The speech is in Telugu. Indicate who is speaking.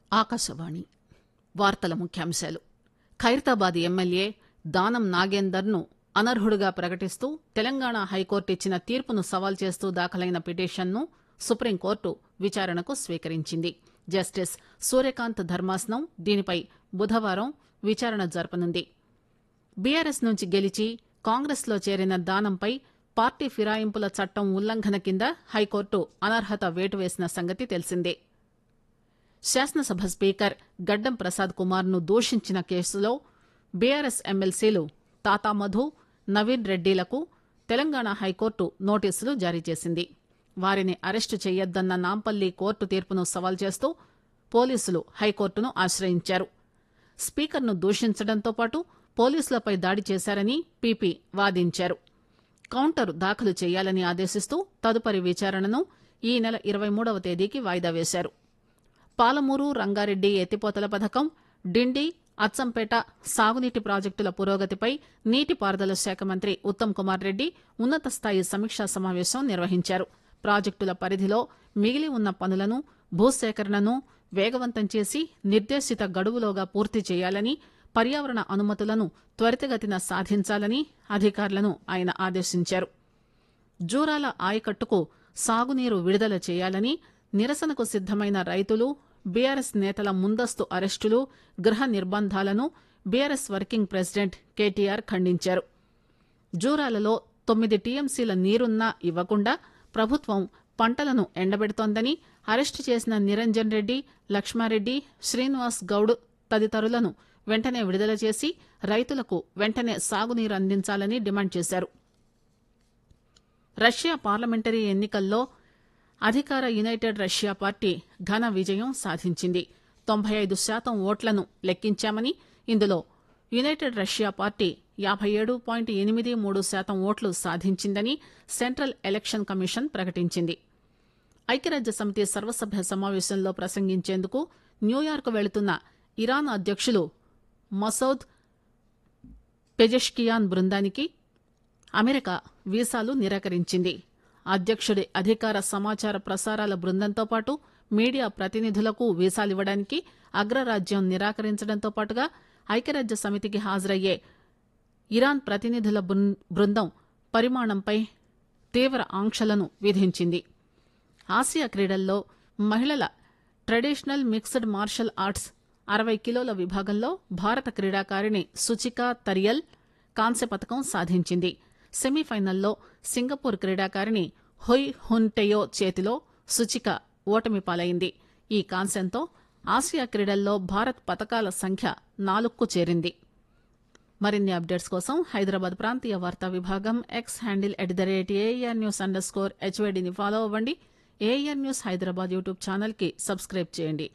Speaker 1: ఆకాశవాణి వార్తల ముఖ్యాంశాలు ఖైరతాబాద్ ఎమ్మెల్యే దానం నాగేందర్ ను అనర్హుడిగా ప్రకటిస్తూ తెలంగాణ హైకోర్టు ఇచ్చిన తీర్పును సవాల్ చేస్తూ దాఖలైన పిటిషన్ ను సుప్రీంకోర్టు విచారణకు స్వీకరించింది జస్టిస్ సూర్యకాంత్ ధర్మాసనం దీనిపై బుధవారం విచారణ జరపనుంది బీఆర్ఎస్ నుంచి గెలిచి కాంగ్రెస్ లో చేరిన దానంపై పార్టీ ఫిరాయింపుల చట్టం ఉల్లంఘన కింద హైకోర్టు అనర్హత వేటు వేసిన సంగతి తెలిసిందే శాసనసభ స్పీకర్ గడ్డం ప్రసాద్ కుమార్ ను దూషించిన కేసులో బీఆర్ఎస్ ఎమ్మెల్సీలు తాతా మధు నవీన్ రెడ్డిలకు తెలంగాణ హైకోర్టు నోటీసులు జారీ చేసింది వారిని అరెస్టు చేయొద్దన్న నాంపల్లి కోర్టు తీర్పును సవాల్ చేస్తూ పోలీసులు హైకోర్టును ఆశ్రయించారు స్పీకర్ను దూషించడంతో పాటు పోలీసులపై దాడి చేశారని పీపీ వాదించారు కౌంటర్ దాఖలు చేయాలని ఆదేశిస్తూ తదుపరి విచారణను ఈ నెల ఇరవై మూడవ తేదీకి వాయిదా వేశారు పాలమూరు రంగారెడ్డి ఎత్తిపోతల పథకం డిండి అచ్చంపేట సాగునీటి ప్రాజెక్టుల పురోగతిపై నీటిపారుదల శాఖ మంత్రి ఉత్తమ్ కుమార్ రెడ్డి ఉన్నత స్థాయి సమీక్షా సమావేశం నిర్వహించారు ప్రాజెక్టుల పరిధిలో మిగిలి ఉన్న పనులను భూసేకరణను వేగవంతం చేసి నిర్దేశిత గడువులోగా పూర్తి చేయాలని పర్యావరణ అనుమతులను త్వరితగతిన సాధించాలని అధికారులను ఆయన ఆదేశించారు జూరాల ఆయకట్టుకు సాగునీరు విడుదల చేయాలని నిరసనకు సిద్దమైన రైతులు బీఆర్ఎస్ నేతల ముందస్తు అరెస్టులు గృహ నిర్బంధాలను బీఆర్ఎస్ వర్కింగ్ ప్రెసిడెంట్ కేటీఆర్ ఖండించారు జూరాలలో తొమ్మిది టీఎంసీల నీరున్నా ఇవ్వకుండా ప్రభుత్వం పంటలను ఎండబెడుతోందని అరెస్టు చేసిన నిరంజన్ రెడ్డి లక్ష్మారెడ్డి శ్రీనివాస్ గౌడ్ తదితరులను వెంటనే విడుదల చేసి రైతులకు వెంటనే సాగునీరు అందించాలని డిమాండ్ చేశారు రష్యా పార్లమెంటరీ ఎన్నికల్లో అధికార యునైటెడ్ రష్యా పార్టీ ఘన విజయం సాధించింది తొంభై ఐదు శాతం ఓట్లను లెక్కించామని ఇందులో యునైటెడ్ రష్యా పార్టీ యాబై ఏడు పాయింట్ ఎనిమిది మూడు శాతం ఓట్లు సాధించిందని సెంట్రల్ ఎలక్షన్ కమిషన్ ప్రకటించింది ఐక్యరాజ్య సమితి సర్వసభ్య సమావేశంలో ప్రసంగించేందుకు న్యూయార్క్ వెళుతున్న ఇరాన్ అధ్యక్షులు మసౌద్ పెజెష్కియాన్ బృందానికి అమెరికా వీసాలు నిరాకరించింది అధ్యక్షుడి అధికార సమాచార ప్రసారాల బృందంతో పాటు మీడియా ప్రతినిధులకు వీసాలివ్వడానికి అగ్రరాజ్యం నిరాకరించడంతో పాటుగా ఐక్యరాజ్య సమితికి హాజరయ్యే ఇరాన్ ప్రతినిధుల బృందం పరిమాణంపై తీవ్ర ఆంక్షలను విధించింది ఆసియా క్రీడల్లో మహిళల ట్రెడిషనల్ మిక్స్డ్ మార్షల్ ఆర్ట్స్ అరవై కిలోల విభాగంలో భారత క్రీడాకారిణి సుచికా తరియల్ కాంస్య పథకం సాధించింది సెమీఫైనల్లో సింగపూర్ క్రీడాకారిణి హొయ్ హున్టెయో చేతిలో సుచిక ఓటమి పాలైంది ఈ కాంస్యంతో ఆసియా క్రీడల్లో భారత్ పథకాల సంఖ్య నాలుగుకు చేరింది మరిన్ని అప్డేట్స్ కోసం హైదరాబాద్ ప్రాంతీయ వార్తా విభాగం X handle at the rate AIR news underscore హెచ్వైడిని ఫాలో అవ్వండి AIR news Hyderabad YouTube channel కి సబ్స్క్రైబ్ చేయండి